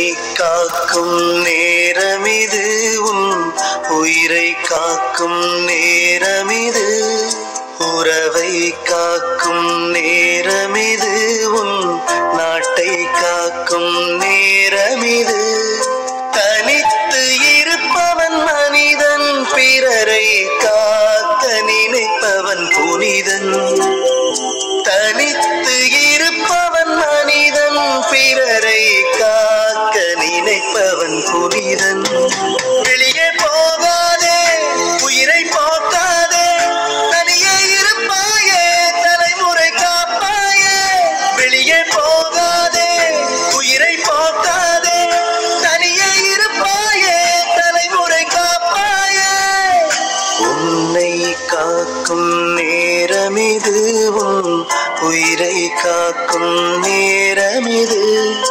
காக்கும் நேரமிது உன் உயிரை காக்கும் நேரமிது உறவை காக்கும் நேரமிது உன் நாட்டை காக்கும் நேரமிது தனித்து இருப்பவன் மனிதன் பிறரை காக்க நினைப்பவன் புனிதன் தனித்து இருப்பவன் மனிதன் பிறரை காக்க நினைப்பவன் புனிதன் வெளியே போகாதே உயிரை போக்காதே தனியே இருப்பாயே தலைமுறை காப்பாயே வெளியே போகாதே உயிரை போக்காதே தனியே இருப்பாயே தலைமுறை காப்பாயே உன்னை காக்கும் நேரமிது உன் உயிரை காக்கும் நேரமிது